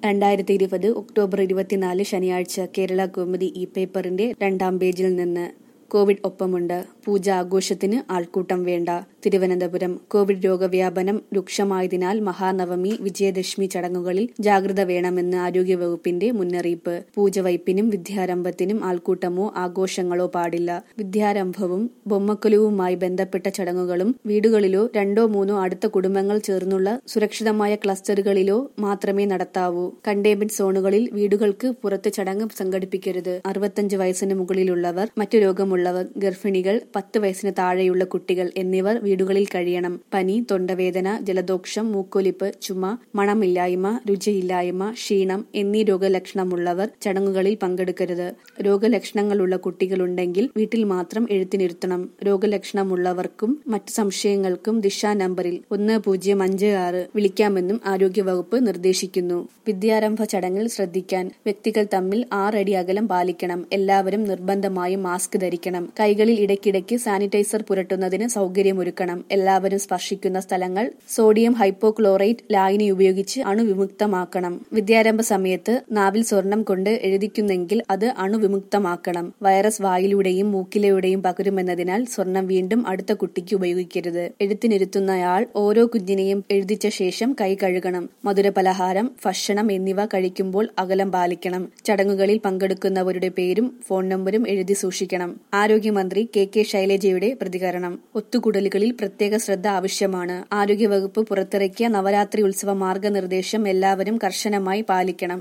രണ്ടായിരത്തി ഇരുപത് ഒക്ടോബർ ഇരുപത്തിനാല് ശനിയാഴ്ച കേരള കൗമുദി ഈ പേപ്പറിന്റെ രണ്ടാം പേജിൽ നിന്ന് കോവിഡ് ഒപ്പമുണ്ട് പൂജ ആഘോഷത്തിന് ആൾക്കൂട്ടം വേണ്ട തിരുവനന്തപുരം കോവിഡ് രോഗവ്യാപനം രൂക്ഷമായതിനാൽ മഹാനവമി വിജയദശമി ചടങ്ങുകളിൽ ജാഗ്രത വേണമെന്ന് ആരോഗ്യവകുപ്പിന്റെ മുന്നറിയിപ്പ് പൂജവയ്പ്പിനും വിദ്യാരംഭത്തിനും ആൾക്കൂട്ടമോ ആഘോഷങ്ങളോ പാടില്ല വിദ്യാരംഭവും ബൊമ്മക്കൊലുവുമായി ബന്ധപ്പെട്ട ചടങ്ങുകളും വീടുകളിലോ രണ്ടോ മൂന്നോ അടുത്ത കുടുംബങ്ങൾ ചേർന്നുള്ള സുരക്ഷിതമായ ക്ലസ്റ്ററുകളിലോ മാത്രമേ നടത്താവൂ കണ്ടെയ്ൻമെന്റ് സോണുകളിൽ വീടുകൾക്ക് പുറത്ത് ചടങ്ങ് സംഘടിപ്പിക്കരുത് അറുപത്തഞ്ച് വയസ്സിന് മുകളിലുള്ളവർ മറ്റു രോഗമുള്ളവർ ഗർഭിണികൾ പത്ത് വയസ്സിന് താഴെയുള്ള കുട്ടികൾ എന്നിവർ വീടുകളിൽ കഴിയണം പനി തൊണ്ടവേദന ജലദോഷം മൂക്കൊലിപ്പ് ചുമ മണമില്ലായ്മ രുചിയില്ലായ്മ ക്ഷീണം എന്നീ രോഗലക്ഷണമുള്ളവർ ചടങ്ങുകളിൽ പങ്കെടുക്കരുത് രോഗലക്ഷണങ്ങളുള്ള കുട്ടികളുണ്ടെങ്കിൽ വീട്ടിൽ മാത്രം എഴുത്തിനിരുത്തണം രോഗലക്ഷണമുള്ളവർക്കും മറ്റ് സംശയങ്ങൾക്കും ദിശാ നമ്പറിൽ ഒന്ന് പൂജ്യം അഞ്ച് ആറ് വിളിക്കാമെന്നും ആരോഗ്യവകുപ്പ് നിർദ്ദേശിക്കുന്നു വിദ്യാരംഭ ചടങ്ങിൽ ശ്രദ്ധിക്കാൻ വ്യക്തികൾ തമ്മിൽ ആറടി അകലം പാലിക്കണം എല്ലാവരും നിർബന്ധമായും മാസ്ക് ധരിക്കണം കൈകളിൽ ഇടയ്ക്കിടയ്ക്ക് സാനിറ്റൈസർ പുരട്ടുന്നതിന് സൗകര്യമൊരുക്കണം എല്ലാവരും സ്പർശിക്കുന്ന സ്ഥലങ്ങൾ സോഡിയം ഹൈപ്പോക്ലോറൈറ്റ് ലായനി ഉപയോഗിച്ച് അണുവിമുക്തമാക്കണം വിദ്യാരംഭ സമയത്ത് നാവിൽ സ്വർണം കൊണ്ട് എഴുതിക്കുന്നെങ്കിൽ അത് അണുവിമുക്തമാക്കണം വൈറസ് വായിലൂടെയും മൂക്കിലൂടെയും പകരുമെന്നതിനാൽ സ്വർണം വീണ്ടും അടുത്ത കുട്ടിക്ക് ഉപയോഗിക്കരുത് എഴുത്തിനിരുത്തുന്നയാൾ ഓരോ കുഞ്ഞിനെയും എഴുതിച്ച ശേഷം കൈ കഴുകണം മധുരപലഹാരം ഭക്ഷണം എന്നിവ കഴിക്കുമ്പോൾ അകലം പാലിക്കണം ചടങ്ങുകളിൽ പങ്കെടുക്കുന്നവരുടെ പേരും ഫോൺ നമ്പരും എഴുതി സൂക്ഷിക്കണം ആരോഗ്യമന്ത്രി കെ കെ ശൈലജയുടെ പ്രതികരണം ഒത്തുകൂടലുകളിൽ പ്രത്യേക ശ്രദ്ധ ആവശ്യമാണ് ആരോഗ്യവകുപ്പ് പുറത്തിറക്കിയ നവരാത്രി ഉത്സവ മാർഗനിർദ്ദേശം എല്ലാവരും കർശനമായി പാലിക്കണം